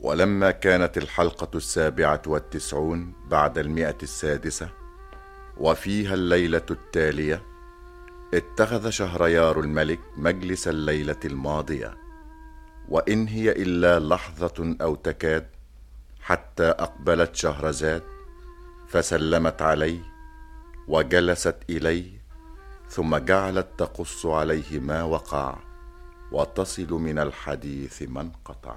ولما كانت الحلقة السابعة والتسعون بعد المئة السادسة وفيها الليلة التالية اتخذ شهريار الملك مجلس الليلة الماضية وإن هي إلا لحظة أو تكاد حتى أقبلت شهرزاد فسلمت عليه وجلست إليه ثم جعلت تقص عليه ما وقع وتصل من الحديث ما انقطع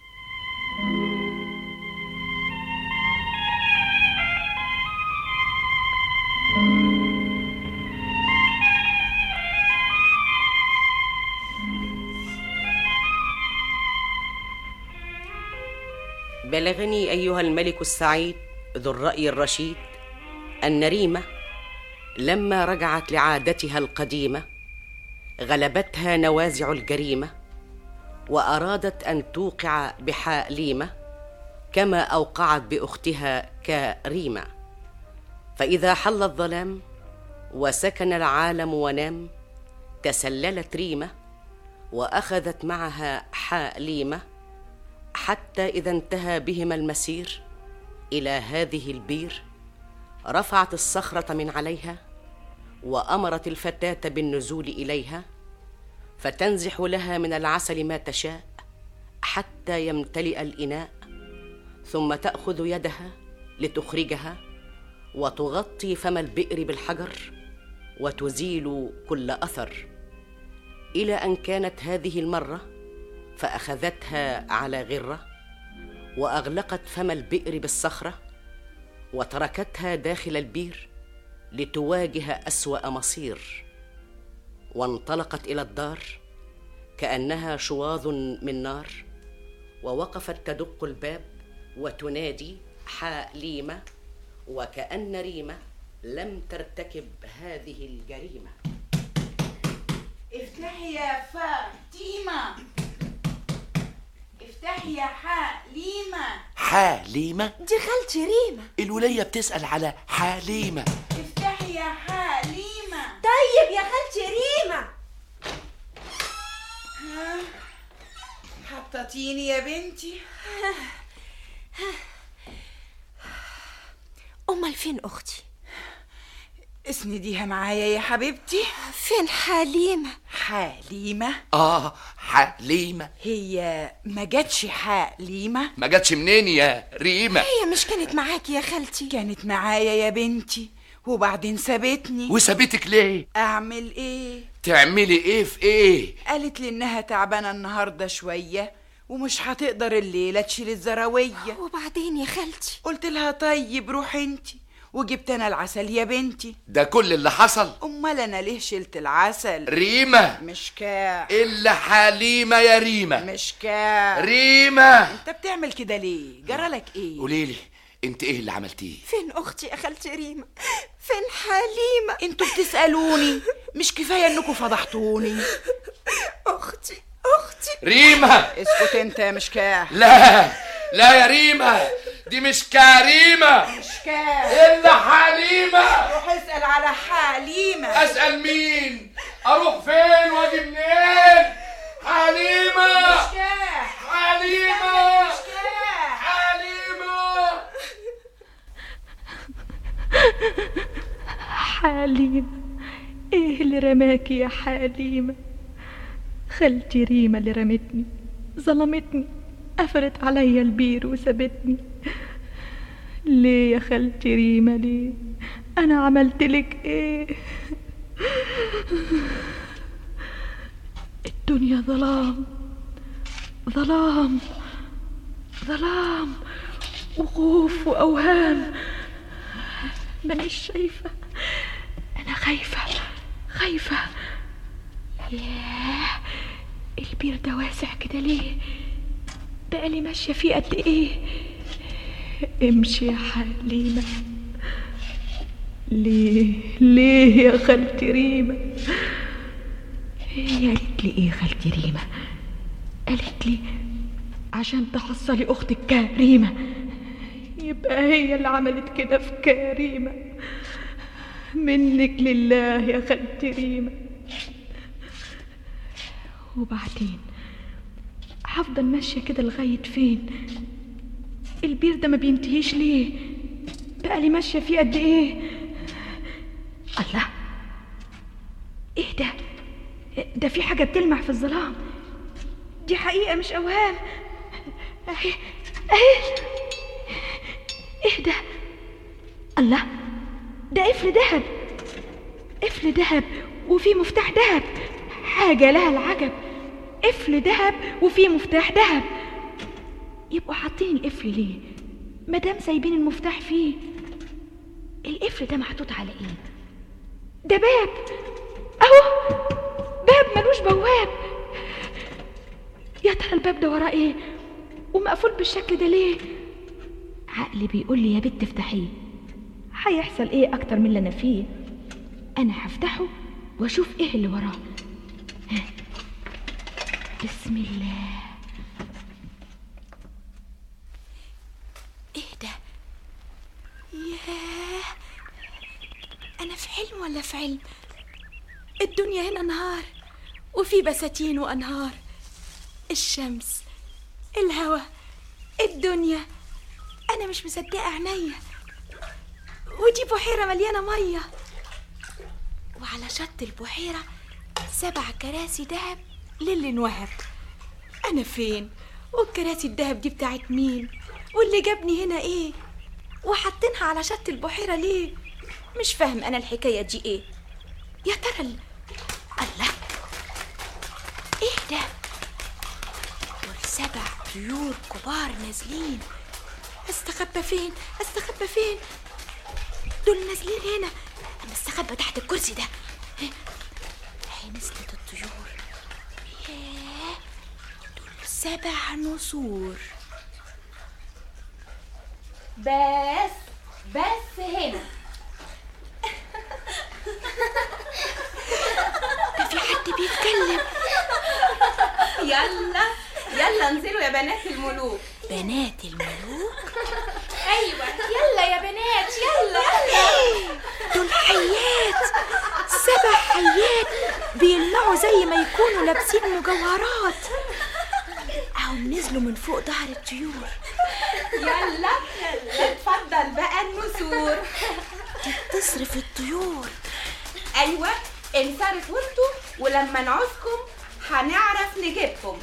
بلغني ايها الملك السعيد ذو الراي الرشيد ان ريمه لما رجعت لعادتها القديمه غلبتها نوازع الجريمه وارادت ان توقع بحاء ليمه كما اوقعت باختها كريمه فاذا حل الظلام وسكن العالم ونام تسللت ريمه واخذت معها حاء ليمه حتى اذا انتهى بهما المسير الى هذه البير رفعت الصخره من عليها وامرت الفتاه بالنزول اليها فتنزح لها من العسل ما تشاء حتى يمتلئ الاناء ثم تاخذ يدها لتخرجها وتغطي فم البئر بالحجر وتزيل كل اثر الى ان كانت هذه المره فاخذتها على غره واغلقت فم البئر بالصخره وتركتها داخل البير لتواجه اسوا مصير وانطلقت الى الدار كانها شواظ من نار ووقفت تدق الباب وتنادي حاليمه وكان ريمه لم ترتكب هذه الجريمه افتحي يا فاطمة افتحي يا حليمة حليمة دي خالتي ريمة الولية بتسأل على حليمة افتحي يا حليمة طيب يا خالتي ريمة ها حطتيني يا بنتي أمال فين أختي؟ اسنديها معايا يا حبيبتي فين حليمة؟ حليمة آه حليمة هي ما جاتش حليمة ما جاتش منين يا ريمة هي مش كانت معاكي يا خالتي؟ كانت معايا يا بنتي وبعدين سابتني وسابتك ليه اعمل ايه تعملي ايه في ايه قالت لي انها تعبانه النهارده شويه ومش هتقدر الليله تشيل الزراويه وبعدين يا خالتي قلت لها طيب روحي انتي وجبت انا العسل يا بنتي ده كل اللي حصل امال انا ليه شلت العسل ريمة مش كاع إلا حليمة يا ريمة مش كاع ريمة انت بتعمل كده ليه جرالك ايه قوليلي انت ايه اللي عملتيه فين أختي يا خالتي ريمة؟ فين حليمة؟ انتوا بتسالوني مش كفايه انكم فضحتوني أختي أختي ريمة اسكت انت يا مشكاح لا لا يا ريمة دي مش كريمة مشكاح إلا حليمة روح اسال على حليمه أسأل مين أروح فين وأجي منين حليمة مشكاح حليمة مشكاح حليمة حليمة ايه اللي رماكي يا حليمة خالتي ريمة اللي رمتني ظلمتني قفلت عليا البير وسابتني ليه يا خالتي ريمة ليه انا عملت لك ايه الدنيا ظلام ظلام ظلام وخوف واوهام مانيش شايفه انا خايفه خايفه ياه البير ده واسع كده ليه بقالي ماشيه فيه قد ايه امشي يا حليمه ليه ليه يا خالتي ريمه هي قالت لي ايه خالتي ريمه قالت لي عشان تحصلي اختك كريمه يبقى هي اللي عملت كده في كريمه منك لله يا خالتي ريمه وبعدين هفضل ماشيه كده لغايه فين البير ده ما بينتهيش ليه بقى لي ماشيه فيه قد ايه الله ايه ده ده في حاجه بتلمع في الظلام دي حقيقه مش اوهام اهي اهي ايه ده الله ده قفل دهب قفل دهب وفي مفتاح دهب حاجه لها العجب قفل دهب وفي مفتاح دهب يبقوا حاطين القفل ليه مادام سايبين المفتاح فيه القفل ده محطوط على ايه ده باب اهو باب ملوش بواب يا ترى الباب ده وراه ايه ومقفول بالشكل ده ليه عقلي بيقول لي يا بنت افتحيه هيحصل ايه اكتر من اللي انا فيه انا هفتحه واشوف ايه اللي وراه ها. بسم الله ايه ده ياه انا في حلم ولا في علم الدنيا هنا نهار وفي بساتين وانهار الشمس الهوا الدنيا انا مش مصدقه عينيا ودي بحيره مليانه ميه وعلى شط البحيره سبع كراسي دهب للي انوهب انا فين والكراسي الدهب دي بتاعت مين واللي جابني هنا ايه وحاطينها على شط البحيره ليه مش فاهم انا الحكايه دي ايه يا ترى ال... الله ايه ده دول سبع طيور كبار نازلين استخبى فين استخبى فين دول نازلين هنا انا استخبى تحت الكرسي ده هي نزلت الطيور ياه دول سبع نسور بس بس هنا ده في حد بيتكلم يلا يلا انزلوا يا بنات الملوك بنات الملوك ايوه يلا يا بنات يلا دول حيات سبع حيات بيلمعوا زي ما يكونوا لابسين مجوهرات أهم نزلوا من فوق ظهر الطيور يلا اتفضل بقى النسور تصرف الطيور ايوه انصرفوا انتوا ولما نعوزكم هنعرف نجيبكم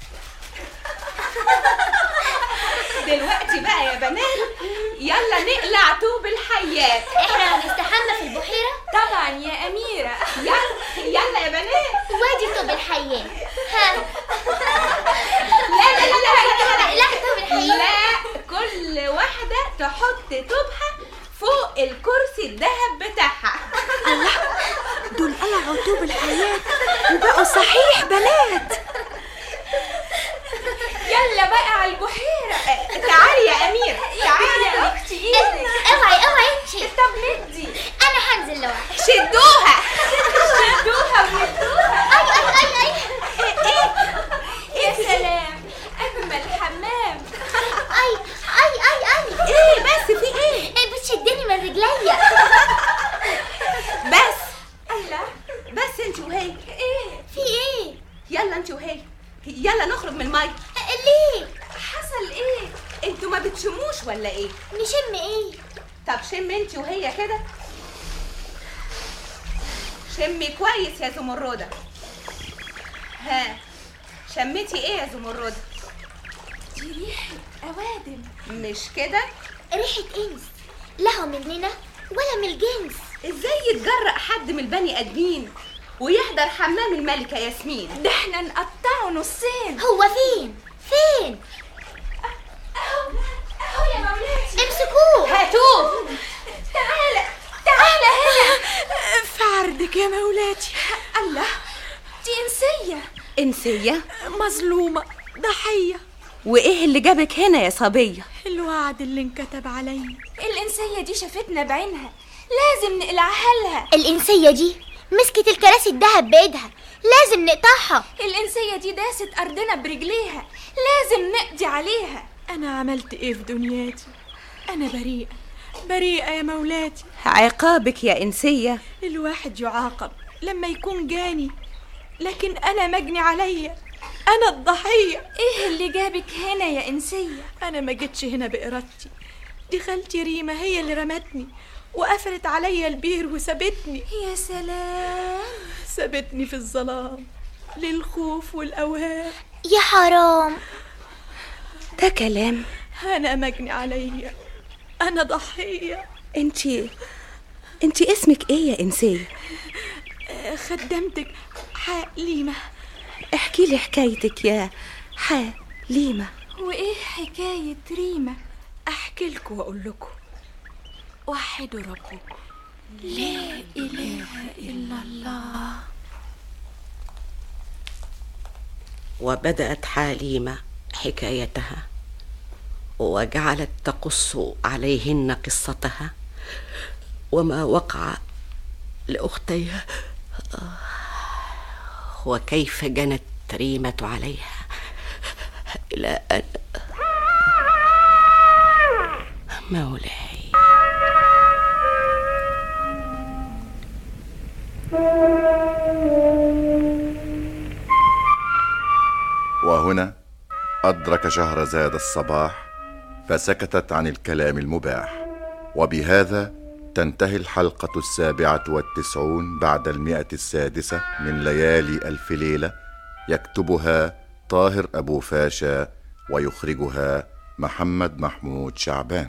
دلوقتي بقى يا بنات يلا نقلع طوب الحيات احنا هنستحمى في البحيرة طبعا يا أميرة يلا يلا يا بنات وادي طوب الحياة ها لا لا لا لا لا لا طوب الحياة لا كل واحدة تحط طوبها فوق الكرسي الذهب بتاعها دول قلعوا طوب الحياة وبقوا صحيح بنات يلا بقى على البحيرة آه، تعالي يا أميرة تعالي يا أختي إيدك اوعي اوعي امشي طب ندي انا هنزل لوحدي شدوها شدوها وندوها اي اي اي اي يا سلام أجمل حمام اي اي اي اي إيه بس في إيه ايه بتشدني من رجليا بس الله بس انت وهي ايه في ايه يلا انت وهي يلا نخرج من الميه ليه حصل ايه انتوا ما بتشموش ولا ايه نشم ايه طب شم انت وهي كده شمي كويس يا زمردة ها شميتي ايه يا زمردة دي ريحة اوادم مش كده ريحة انس لا هو مننا ولا من الجنس ازاي يتجرأ حد من البني ادمين ويحضر حمام الملكة ياسمين ده احنا نقطعه نصين هو فين فين اهو اهو يا مولاتي امسكوه هاتوه تعالى تعالى هنا في عرضك يا مولاتي الله دي إنسية انسية مظلومة ضحية وايه اللي جابك هنا يا صبية الوعد اللي انكتب عليا الإنسية دي شافتنا بعينها لازم نقلعها لها الإنسية دي مسكت الكراسي الذهب بإيدها لازم نقطعها الإنسية دي داست أرضنا برجليها لازم نقضي عليها أنا عملت إيه في دنياتي أنا بريئة بريئة يا مولاتي عقابك يا انسية الواحد يعاقب لما يكون جاني لكن أنا مجني عليا أنا الضحية ايه اللي جابك هنا يا انسيه أنا ما جيتش هنا بإرادتي دي خالتي ريما هي اللي رمتني وقفلت عليا البير وسابتني يا سلام سابتني في الظلام للخوف والأوهام يا حرام ده كلام أنا مجني عليا أنا ضحية انتي انتي اسمك ايه يا انسيه خدمتك حليمة احكي لي حكايتك يا حليمه وايه حكايه ريما أحكي لكم وأقول لكم وحدوا ربكم لا اله الا الله وبدأت حليمة حكايتها وجعلت تقص عليهن قصتها وما وقع لأختيها وكيف جنت ريمة عليها إلى أن مولاي وهنا أدرك شهرزاد الصباح فسكتت عن الكلام المباح وبهذا تنتهي الحلقة السابعة والتسعون بعد المئة السادسة من ليالي ألف ليلة يكتبها طاهر أبو فاشا ويخرجها محمد محمود شعبان